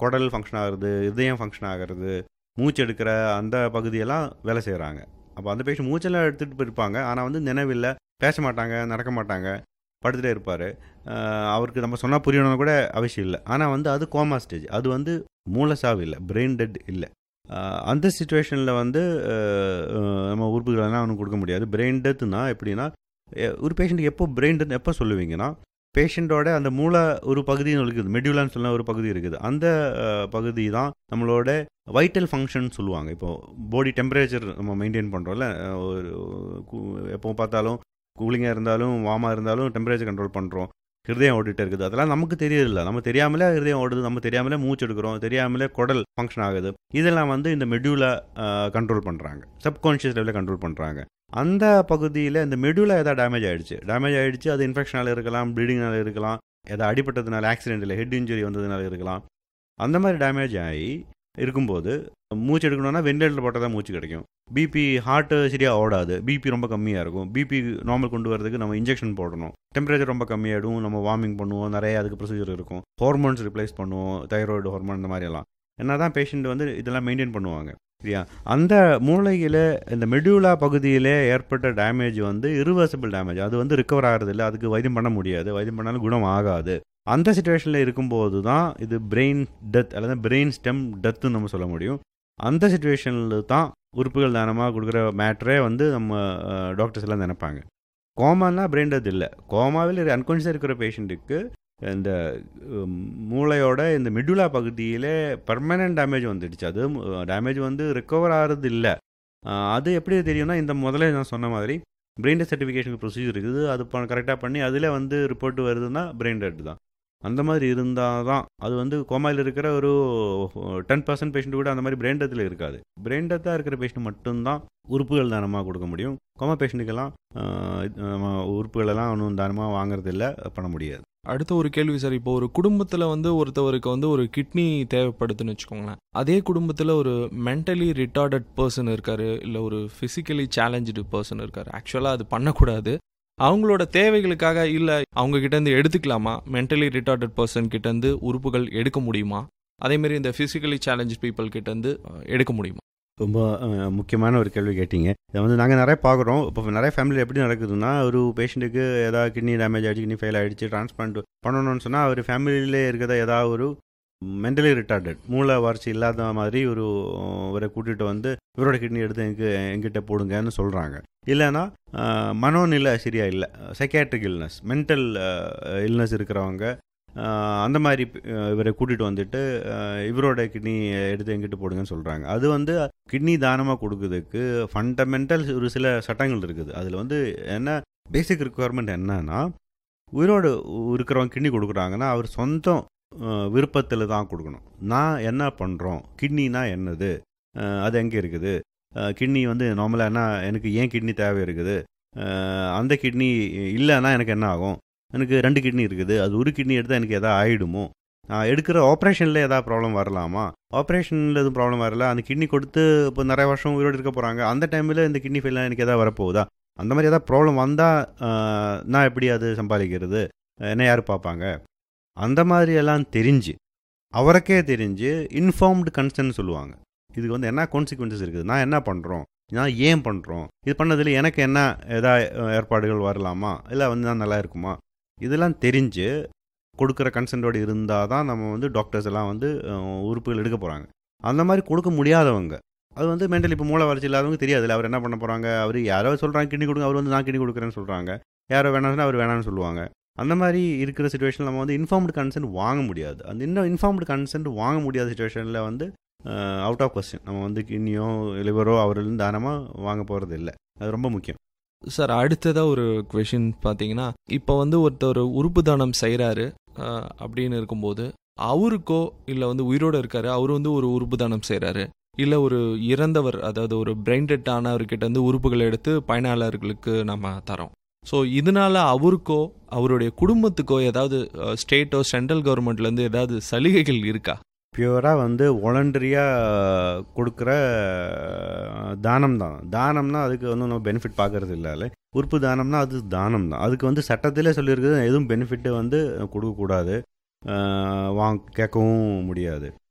குடல் ஃபங்க்ஷன் ஆகுறது இதயம் ஃபங்க்ஷன் ஆகிறது மூச்சு எடுக்கிற அந்த பகுதியெல்லாம் வேலை செய்கிறாங்க அப்போ அந்த பேஷண்ட் மூச்செல்லாம் எடுத்துகிட்டு போயிருப்பாங்க ஆனால் வந்து நினைவில்லை பேச மாட்டாங்க நடக்க மாட்டாங்க படுத்துகிட்டே இருப்பார் அவருக்கு நம்ம சொன்னால் புரியணும்னு கூட அவசியம் இல்லை ஆனால் வந்து அது கோமா ஸ்டேஜ் அது வந்து மூலசாவு இல்லை பிரெயின் டெட் இல்லை ஆஹ் அந்த சுச்சுவேஷனில் வந்து ஆஹ் ஆஹ் நம்ம உறுப்புகளெல்லாம் அவனுக்கு கொடுக்க முடியாது பிரெயின் டெத்துனா எப்படின்னா எ- ஒரு பேஷண்ட்டுக்கு எப்போ பிரெயின் டெத் எப்போ சொல்லுவீங்கன்னா பேஷண்ட்டோட அந்த மூளை ஒரு பகுதி இருக்குது மெடியூலான்னு சொல்ல ஒரு பகுதி இருக்குது அந்த ஆஹ், பகுதி தான் நம்மளோட வைட்டல் ஃபங்க்ஷன் சொல்லுவாங்க இப்போ பாடி டெம்பரேச்சர் நம்ம மெயின்டைன் பண்ணுறோம்ல ஒரு கு- எப்போ பார்த்தாலும் கூலிங்காக இருந்தாலும் வார்மாக இருந்தாலும் டெம்பரேச்சர் கண்ட்ரோல் பண்ணுறோம் ஹிருதயம் ஓடிட்டு இருக்குது அதெல்லாம் நமக்கு தெரியல நம்ம தெரியாமலே ஹிருதயம் ஓடுது நம்ம தெரியாமலே மூச்சு எடுக்கிறோம் தெரியாமலே குடல் ஃபங்க்ஷன் ஆகுது இதெல்லாம் வந்து இந்த மெடியூலை கண்ட்ரோல் பண்ணுறாங்க சப்கான்ஷியஸ் லெவலில் கண்ட்ரோல் பண்ணுறாங்க அந்த பகுதியில் இந்த மெடியூலா ஏதாவது டேமேஜ் ஆயிடுச்சு டேமேஜ் ஆயிடுச்சு அது இன்ஃபெக்ஷனால இருக்கலாம் ப்ளீடிங்னால இருக்கலாம் ஏதாவது அடிபட்டதுனால ஆக்சிடென்ட் இல்லை ஹெட் இன்ஜுரி வந்ததுனால இருக்கலாம் அந்த மாதிரி டேமேஜ் ஆகி இருக்கும்போது மூச்சு எடுக்கணும்னா வெண்டிலேட்டர் போட்டால் தான் மூச்சு கிடைக்கும் பிபி ஹார்ட்டு சரியாக ஓடாது பிபி ரொம்ப கம்மியாக இருக்கும் பிபி நார்மல் கொண்டு வரதுக்கு நம்ம இன்ஜெக்ஷன் போடணும் டெம்பரேச்சர் ரொம்ப கம்மியாகிடும் நம்ம வார்மிங் பண்ணுவோம் நிறைய அதுக்கு ப்ரொசீஜர் இருக்கும் ஹார்மோன்ஸ் ரிப்ளேஸ் பண்ணுவோம் தைராய்டு ஹார்மோன் இந்த மாதிரி எல்லாம் என்ன தான் பேஷண்ட் வந்து இதெல்லாம் மெயின்டைன் பண்ணுவாங்க சரியா அந்த மூளையில் இந்த மெடியூலா பகுதியிலே ஏற்பட்ட டேமேஜ் வந்து irreversible டேமேஜ் அது வந்து ரிகவர் ஆகிறதில்ல அதுக்கு வைத்தியம் பண்ண முடியாது வைத்தியம் பண்ணாலும் குணம் ஆகாது அந்த சுச்சுவேஷனில் இருக்கும்போது தான் இது பிரெயின் டெத் அல்லது பிரெயின் ஸ்டெம் டெத்துன்னு நம்ம சொல்ல முடியும் அந்த சுச்சுவேஷனில் தான் உறுப்புகள் தானமாக கொடுக்குற மேட்ரே வந்து நம்ம டாக்டர்ஸ் எல்லாம் நினைப்பாங்க கோமானா பிரெயின் டெத் இல்லை கோமாவில் அன்கான்ஷியஸாக இருக்கிற பேஷண்ட்டுக்கு இந்த உம், மூளையோட இந்த மெடுலா பகுதியிலே பர்மனன்ட் டேமேஜ் வந்துடுச்சு அது டேமேஜ் வந்து ரெக்கவர் ஆகிறது இல்லை அது எப்படி தெரியும்னா இந்த முதல்ல நான் சொன்ன மாதிரி பிரெயின் டெத் சர்டிஃபிகேஷன் ப்ரொசீஜர் இருக்குது அது கரெக்டாக பண்ணி அதில் வந்து ரிப்போர்ட் வருதுன்னா பிரெயின் டெட் தான் அந்த மாதிரி இருந்தால் தான் அது வந்து கோமாயில் இருக்கிற ஒரு டென் பர்சன்ட் பேஷண்ட் கூட அந்த மாதிரி பிரெயின் டெத்தில் இருக்காது பிரெயின் டெத்தாக இருக்கிற பேஷண்ட் மட்டும்தான் உறுப்புகள் தானமாக கொடுக்க முடியும் கோமா பேஷண்ட்டுக்கெல்லாம் நம்ம உறுப்புகளெல்லாம் ஒன்றும் தானமாக வாங்குறது இல்லை பண்ண முடியாது அடுத்த ஒரு கேள்வி சார் இப்போ ஒரு குடும்பத்தில் வந்து ஒருத்தவருக்கு வந்து ஒரு கிட்னி தேவைப்படுதுன்னு வச்சுக்கோங்களேன் அதே குடும்பத்தில் ஒரு மென்டலி ரிட்டார்டட் பர்சன் இருக்காரு இல்லை ஒரு ஃபிசிக்கலி சேலஞ்சு பர்சன் இருக்காரு ஆக்சுவலாக அது பண்ணக்கூடாது அவங்களோட தேவைகளுக்காக இல்லை அவங்க கிட்டேருந்து எடுத்துக்கலாமா மென்டலி ரிட்டார்டட் பர்சன் கிட்டேருந்து உறுப்புகள் எடுக்க முடியுமா அதேமாரி இந்த ஃபிசிக்கலி சேலஞ்சு பீப்புள் கிட்டேருந்து அஹ், எடுக்க முடியுமா ரொம்ப அஹ், முக்கியமான ஒரு கேள்வி கேட்டீங்க இதை வந்து நாங்கள் நிறைய பார்க்குறோம் இப்போ நிறைய ஃபேமிலி எப்படி நடக்குதுன்னா ஒரு பேஷண்ட்டுக்கு ஏதாவது கிட்னி டேமேஜ் ஆகிடுச்சு கிட்னி ஃபெயில் ஆகிடுச்சு டிரான்ஸ்பிளான்ட் பண்ணணும்னு சொன்னால் அவர் ஃபேமிலியிலே இருக்கிற ஏதாவது ஒரு மென்டலி ரிட்டார்டட் மூளை வறட்சி இல்லாத மாதிரி ஒரு இவரை கூட்டிகிட்டு வந்து இவரோட கிட்னி எடுத்து எங்க எங்கிட்ட போடுங்கன்னு சொல்கிறாங்க இல்லைன்னா அஹ், மனோநிலை சரியா இல்லை சைக்காட்ரிக் இல்னஸ் மென்டல் இல்னஸ் இருக்கிறவங்க அஹ், அந்த மாதிரி அஹ், இவரை கூட்டிகிட்டு வந்துட்டு அஹ், இவரோட கிட்னி எடுத்து எங்கிட்ட போடுங்கன்னு சொல்கிறாங்க அது வந்து கிட்னி தானமாக கொடுக்கறதுக்கு ஃபண்டமெண்டல் ஒரு சில சட்டங்கள் இருக்குது அதில் வந்து என்ன பேசிக் ரெக்குவயர்மெண்ட் என்னன்னா உயிரோடு இருக்கிறவங்க கிட்னி கொடுக்குறாங்கன்னா அவர் சொந்தம் விருப்பத்தில் தான் கொடுக்கணும் நான் என்ன பண்ணுறோம் கிட்னினா என்னது அஹ், அது எங்கே இருக்குது கிட்னி வந்து நார்மலாக என்ன எனக்கு ஏன் கிட்னி தேவை இருக்குது அஹ், அந்த கிட்னி இல்லைன்னா எனக்கு என்ன ஆகும் எனக்கு ரெண்டு கிட்னி இருக்குது அது ஒரு கிட்னி எடுத்தால் எனக்கு எதாவது ஆகிடுமோ நான் எடுக்கிற ஆப்ரேஷனில் ஏதாவது ப்ராப்ளம் வரலாமா ஆப்ரேஷனில் எதுவும் ப்ராப்ளம் வரல அந்த கிட்னி கொடுத்து இப்போ நிறைய வருஷம் உயிரோடு இருக்க போகிறாங்க அந்த டைமில் இந்த கிட்னி ஃபெயிலாக எனக்கு எதாவது வரப்போகுதா அந்த மாதிரி ஏதாவது ப்ராப்ளம் வந்தால் நான் எப்படி அது சம்பாதிக்கிறது என்ன யார் பார்ப்பாங்க அந்த மாதிரி எல்லாம் தெரிஞ்சு அவருக்கே தெரிஞ்சு இன்ஃபார்ம்டு கன்சர்ன் சொல்லுவாங்க இதுக்கு வந்து என்ன கான்சிக்வன்சஸ் இருக்குது நான் என்ன பண்ணுறோம் நான் ஏன் பண்ணுறோம் இது பண்ணதில் எனக்கு என்ன எதா ஏற்பாடுகள் வரலாமா இல்லை வந்து நான் நல்லா இருக்குமா இதெல்லாம் தெரிஞ்சு கொடுக்குற கன்சென்ட்டோடு இருந்தால் தான் நம்ம வந்து டாக்டர்ஸ் எல்லாம் வந்து அஹ், உறுப்புகள் எடுக்க போகிறாங்க அந்த மாதிரி கொடுக்க முடியாதவங்க அது வந்து மென்டல் இப்போ மூளை வளர்ச்சி இல்லாதவங்க தெரியாதுல்ல அவர் என்ன பண்ண போகிறாங்க அவர் யாரோ சொல்கிறாங்க கிட்னி கொடுங்க அவர் வந்து நான் கிட்னி கொடுக்குறேன்னு சொல்கிறாங்க யாரோ வேணாம்னா அவர் வேணாம்னு சொல்லுவாங்க அந்த மாதிரி இருக்கிற சுச்சுவேஷன் நம்ம வந்து இன்ஃபார்ம்டு கன்சென்ட் வாங்க முடியாது அந்த இன்னும் இன்ஃபார்ம்டு கன்சென்ட் வாங்க முடியாத சுச்சுவேஷனில் வந்து அவுட் ஆஃப் கொஸ்டின் நம்ம வந்து கிட்னியோ லிவரோ அவரிலிருந்து தானமாக வாங்க போகிறது இல்லை அது ரொம்ப முக்கியம் சார் அடுத்ததாக ஒரு கொஷின் பார்த்தீங்கன்னா இப்போ வந்து ஒருத்தர் உறுப்பு தானம் செய்கிறாரு அப்படின்னு இருக்கும்போது அவருக்கோ இல்லை வந்து உயிரோடு இருக்காரு அவர் வந்து ஒரு உறுப்பு தானம் செய்கிறாரு இல்லை ஒரு இறந்தவர் அதாவது ஒரு பிரெயின் டெட் ஆனவர்கிட்ட இருந்து உறுப்புகளை எடுத்து பயனாளர்களுக்கு நம்ம தரோம் ஸோ இதனால அவருக்கோ அவருடைய குடும்பத்துக்கோ ஏதாவது ஸ்டேட்டோ சென்ட்ரல் கவர்மெண்ட்லேருந்து ஏதாவது சலுகைகள் இருக்கா பியூராக வந்து வாலண்டரியாக கொடுக்குற தானம் தான் தானம்னா அதுக்கு வந்து நம்ம பெனிஃபிட் பார்க்கறது இல்லை உறுப்பு தானம்னா அது தானம் தான் அதுக்கு வந்து சட்டத்திலே சொல்லியிருக்குது எதுவும் பெனிஃபிட்டு வந்து கொடுக்கக்கூடாது வாங்க கேட்கவும் முடியாது